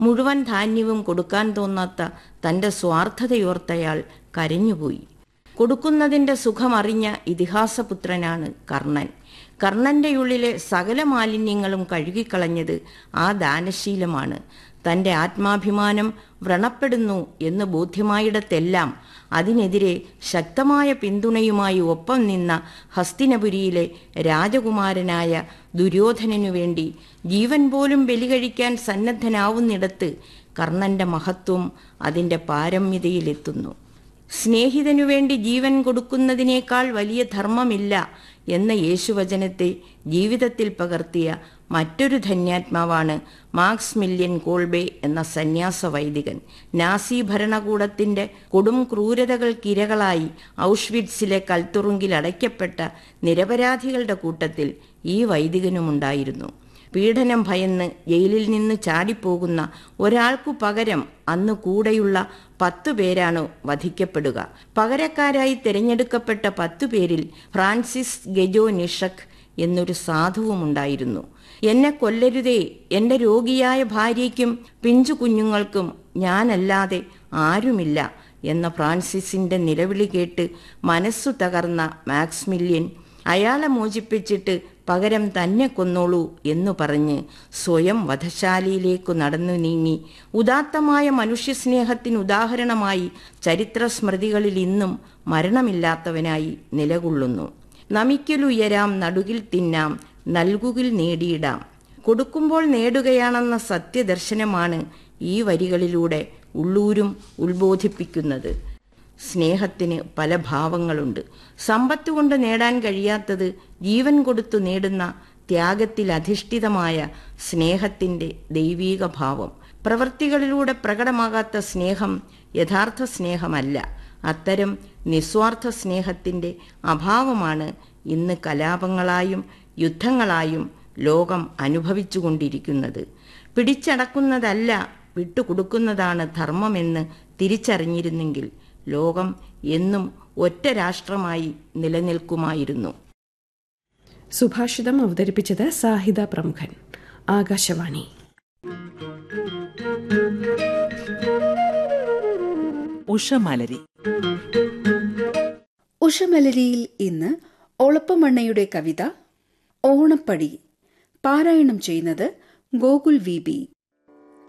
മുഴുവൻ ധാന്യവും കൊടുക്കാൻ തോന്നാത്ത തന്റെ സ്വാർത്ഥതയോർത്തയാൾ കരഞ്ഞുപോയി കൊടുക്കുന്നതിന്റെ സുഖമറിഞ്ഞ ഇതിഹാസപുത്രനാണ് കർണൻ കർണന്റെ ഉള്ളിലെ സകല മാലിന്യങ്ങളും കഴുകിക്കളഞ്ഞത് ആ ദാനശീലമാണ് തന്റെ ആത്മാഭിമാനം വ്രണപ്പെടുന്നു എന്ന് ബോധ്യമായിടത്തെല്ലാം അതിനെതിരെ ശക്തമായ പിന്തുണയുമായി ഒപ്പം നിന്ന ഹസ്തിനപുരിയിലെ രാജകുമാരനായ ദുര്യോധനനു വേണ്ടി ജീവൻ പോലും ബലികഴിക്കാൻ സന്നദ്ധനാവുന്നിടത്ത് കർണന്റെ മഹത്വം അതിന്റെ പാരമ്യതയിലെത്തുന്നു സ്നേഹിതനു വേണ്ടി ജീവൻ കൊടുക്കുന്നതിനേക്കാൾ വലിയ ധർമ്മമില്ല എന്ന യേശുവചനത്തെ ജീവിതത്തിൽ പകർത്തിയ മറ്റൊരു ധന്യാത്മാവാണ് മാർക്സ് മില്യൻ കോൾബെ എന്ന സന്യാസ വൈദികൻ നാസി ഭരണകൂടത്തിന്റെ കൊടും ക്രൂരതകൾക്കിരകളായി ഔഷ്വിറ്റ്സിലെ കൽത്തുറുങ്കിൽ അടയ്ക്കപ്പെട്ട നിരപരാധികളുടെ കൂട്ടത്തിൽ ഈ വൈദികനുമുണ്ടായിരുന്നു പീഡനം ഭയന്ന് ജയിലിൽ നിന്ന് ചാടിപ്പോകുന്ന ഒരാൾക്കു പകരം അന്ന് കൂടെയുള്ള പത്തു പേരാണ് വധിക്കപ്പെടുക പകരക്കാരായി തിരഞ്ഞെടുക്കപ്പെട്ട പത്തു പേരിൽ ഫ്രാൻസിസ് ഗെജോ നിഷക് എന്നൊരു സാധുവുമുണ്ടായിരുന്നു എന്നെ കൊല്ലരുതേ എൻ്റെ രോഗിയായ ഭാര്യയ്ക്കും പിഞ്ചു കുഞ്ഞുങ്ങൾക്കും ഞാനല്ലാതെ ആരുമില്ല എന്ന ഫ്രാൻസിസിന്റെ നിലവിളി കേട്ട് മനസ്സു തകർന്ന മാക്സ്മില്യൻ അയാളെ മോചിപ്പിച്ചിട്ട് പകരം തന്നെ കൊന്നോളൂ എന്നു പറഞ്ഞ് സ്വയം വധശാലയിലേക്കു നടന്നു നീങ്ങി ഉദാത്തമായ മനുഷ്യസ്നേഹത്തിന് ഉദാഹരണമായി ചരിത്ര സ്മൃതികളിൽ ഇന്നും മരണമില്ലാത്തവനായി നിലകൊള്ളുന്നു നമിക്കലുയരാം നടുകിൽ തിന്നാം നൽകുകിൽ നേടിയിടാം കൊടുക്കുമ്പോൾ നേടുകയാണെന്ന സത്യദർശനമാണ് ഈ വരികളിലൂടെ ഉള്ളൂരും ഉത്ബോധിപ്പിക്കുന്നത് സ്നേഹത്തിന് പല ഭാവങ്ങളുണ്ട് സമ്പത്ത് കൊണ്ട് നേടാൻ കഴിയാത്തത് ജീവൻ കൊടുത്തു നേടുന്ന ത്യാഗത്തിൽ അധിഷ്ഠിതമായ സ്നേഹത്തിന്റെ ദൈവീക ഭാവം പ്രവൃത്തികളിലൂടെ പ്രകടമാകാത്ത സ്നേഹം യഥാർത്ഥ സ്നേഹമല്ല അത്തരം നിസ്വാർത്ഥ സ്നേഹത്തിന്റെ അഭാവമാണ് ഇന്ന് കലാപങ്ങളായും യുദ്ധങ്ങളായും ലോകം അനുഭവിച്ചുകൊണ്ടിരിക്കുന്നത് പിടിച്ചടക്കുന്നതല്ല വിട്ടുകൊടുക്കുന്നതാണ് ധർമ്മമെന്ന് തിരിച്ചറിഞ്ഞിരുന്നെങ്കിൽ ലോകം എന്നും ഒറ്റ രാഷ്ട്രമായി നിലനിൽക്കുമായിരുന്നു സുഭാഷിതം അവതരിപ്പിച്ചത് സാഹിത പ്രമുഖൻ ആകാശവാണി ഉഷമലരി ഉഷമലരിയിൽ ഇന്ന് ഒളപ്പമണ്ണയുടെ കവിത ഓണപ്പടി പാരായണം ചെയ്യുന്നത് ഗോകുൽ വി ബി